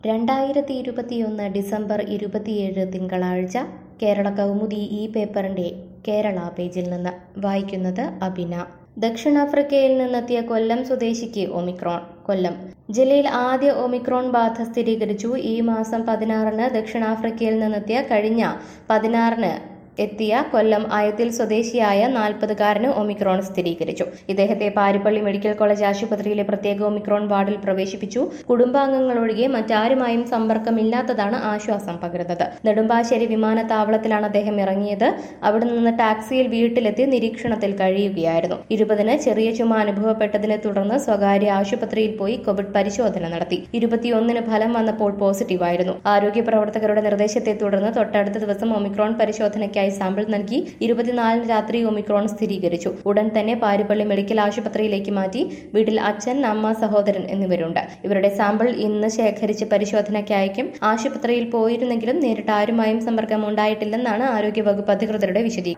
രണ്ടായിരത്തി ഇരുപത്തിയൊന്ന് ഡിസംബർ ഇരുപത്തിയേഴ് തിങ്കളാഴ്ച കേരള കൗമുദി ഈ പേപ്പറിന്റെ കേരള പേജിൽ നിന്ന് വായിക്കുന്നത് അബിന ദക്ഷിണാഫ്രിക്കയിൽ നിന്നെത്തിയ കൊല്ലം സ്വദേശിക്ക് ഒമിക്രോൺ കൊല്ലം ജില്ലയിൽ ആദ്യ ഒമിക്രോൺ ബാധ സ്ഥിരീകരിച്ചു ഈ മാസം പതിനാറിന് ദക്ഷിണാഫ്രിക്കയിൽ നിന്നെത്തിയ കഴിഞ്ഞ പതിനാറിന് എത്തിയ കൊല്ലം അയത്തിൽ സ്വദേശിയായ നാൽപ്പതുകാരന് ഒമിക്രോൺ സ്ഥിരീകരിച്ചു ഇദ്ദേഹത്തെ പാരിപ്പള്ളി മെഡിക്കൽ കോളേജ് ആശുപത്രിയിലെ പ്രത്യേക ഒമിക്രോൺ വാർഡിൽ പ്രവേശിപ്പിച്ചു കുടുംബാംഗങ്ങളൊഴികെ മറ്റാരുമായും സമ്പർക്കമില്ലാത്തതാണ് ആശ്വാസം പകരുന്നത് നെടുമ്പാശ്ശേരി വിമാനത്താവളത്തിലാണ് അദ്ദേഹം ഇറങ്ങിയത് അവിടെ നിന്ന് ടാക്സിയിൽ വീട്ടിലെത്തി നിരീക്ഷണത്തിൽ കഴിയുകയായിരുന്നു ഇരുപതിന് ചെറിയ ചുമ അനുഭവപ്പെട്ടതിനെ തുടർന്ന് സ്വകാര്യ ആശുപത്രിയിൽ പോയി കോവിഡ് പരിശോധന നടത്തി ഇരുപത്തിയൊന്നിന് ഫലം വന്നപ്പോൾ പോസിറ്റീവായിരുന്നു ആരോഗ്യ പ്രവർത്തകരുടെ നിർദ്ദേശത്തെ തുടർന്ന് തൊട്ടടുത്ത ദിവസം ഒമിക്രോൺ പരിശോധനയ്ക്കായി സാമ്പിൾ നൽകി ഇരുപത്തിനാലിന് രാത്രി ഒമിക്രോൺ സ്ഥിരീകരിച്ചു ഉടൻ തന്നെ പാരിപ്പള്ളി മെഡിക്കൽ ആശുപത്രിയിലേക്ക് മാറ്റി വീട്ടിൽ അച്ഛൻ അമ്മ സഹോദരൻ എന്നിവരുണ്ട് ഇവരുടെ സാമ്പിൾ ഇന്ന് ശേഖരിച്ച് പരിശോധനയ്ക്ക് അയക്കും ആശുപത്രിയിൽ പോയിരുന്നെങ്കിലും നേരിട്ട് ആരുമായും സമ്പർക്കം ഉണ്ടായിട്ടില്ലെന്നാണ് ആരോഗ്യവകുപ്പ് അധികൃതരുടെ വിശദീകരണം